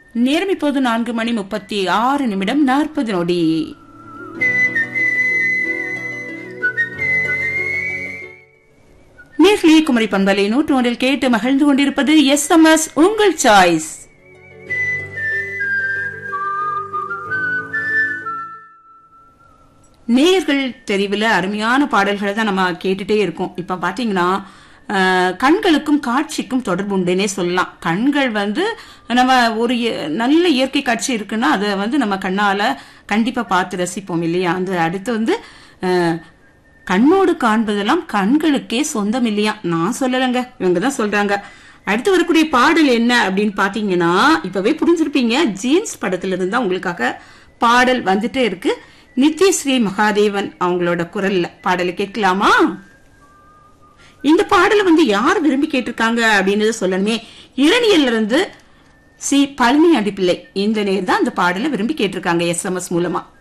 நேரம் இப்போது நான்கு மணி முப்பத்தி ஆறு நிமிடம் நாற்பது நொடி நேர்களே குமரி பண்பலை நூற்று ஒன்றில் கேட்டு மகிழ்ந்து கொண்டிருப்பது எஸ் எம் எஸ் உங்கள் சாய்ஸ் நேயர்கள் தெரிவில் அருமையான பாடல்களை தான் நம்ம கேட்டுட்டே இருக்கோம் இப்ப பாத்தீங்கன்னா அஹ், கண்களுக்கும் காட்சிக்கும் தொடர்பு உண்டுன்னே சொல்லலாம் கண்கள் வந்து நம்ம ஒரு இய- நல்ல இயற்கை காட்சி இருக்குன்னா அதை வந்து நம்ம கண்ணால கண்டிப்பா பார்த்து ரசிப்போம் இல்லையா அந்த அடுத்து வந்து அஹ், கண்ணோடு காண்பதெல்லாம் கண்களுக்கே சொந்தம் இல்லையா நான் சொல்லலைங்க இவங்க தான் சொல்றாங்க அடுத்து வரக்கூடிய பாடல் என்ன அப்படின்னு பாத்தீங்கன்னா இப்பவே புரிஞ்சிருப்பீங்க ஜீன்ஸ் படத்துல இருந்தா உங்களுக்காக பாடல் வந்துட்டே இருக்கு நித்யஸ்ரீ மகாதேவன் அவங்களோட குரல்ல பாடலை கேட்கலாமா இந்த பாடலை வந்து யார் விரும்பி கேட்டிருக்காங்க அப்படின்றத சொல்லணுமே இரணியல்ல இருந்து சி பழனி அடிப்பிள்ளை இந்த நேர் தான் அந்த பாடலை விரும்பி கேட்டிருக்காங்க எஸ்எம்எஸ் மூலமா